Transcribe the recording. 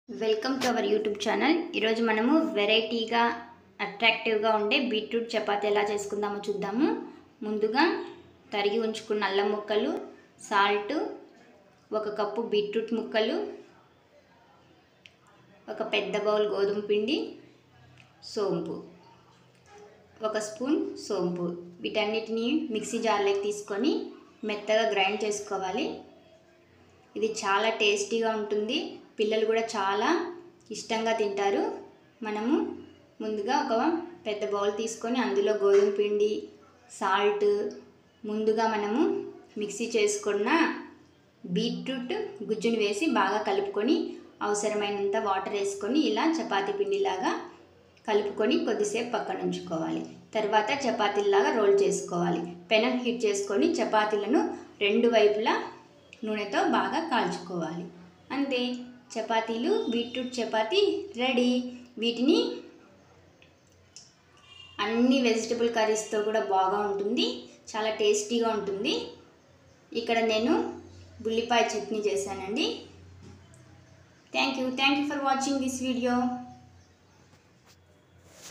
welcome to our YouTube channel ఈరోజు మనము వెరైటీగా అట్రాక్టివ్గా ఉండే బీట్రూట్ చపాతీ ఎలా చేసుకుందామో చూద్దాము ముందుగా తరిగి ఉంచుకున్న అల్లం ముక్కలు సాల్ట్ ఒక కప్పు బీట్రూట్ ముక్కలు ఒక పెద్ద బౌల్ గోధుమ పిండి సోంపు ఒక స్పూన్ సోంపు వీటన్నిటిని మిక్సీ జార్లోకి తీసుకొని మెత్తగా గ్రైండ్ చేసుకోవాలి ఇది చాలా టేస్టీగా ఉంటుంది పిల్లలు కూడా చాలా ఇష్టంగా తింటారు మనము ముందుగా ఒక పెద్ద బౌల్ తీసుకొని అందులో గోధుమ పిండి సాల్ట్ ముందుగా మనము మిక్సీ చేసుకున్న బీట్రూట్ గుజ్జుని వేసి బాగా కలుపుకొని అవసరమైనంత వాటర్ వేసుకొని ఇలా చపాతీ పిండిలాగా కలుపుకొని కొద్దిసేపు పక్కన ఉంచుకోవాలి తర్వాత చపాతీలాగా రోల్ చేసుకోవాలి పెనం హీట్ చేసుకొని చపాతీలను రెండు వైపులా నూనెతో బాగా కాల్చుకోవాలి అంతే చపాతీలు బీట్రూట్ చపాతీ రెడీ వీటిని అన్ని వెజిటబుల్ కర్రీస్తో కూడా బాగా ఉంటుంది చాలా టేస్టీగా ఉంటుంది ఇక్కడ నేను ఉల్లిపాయ చట్నీ చేశానండి thank you thank you for watching this video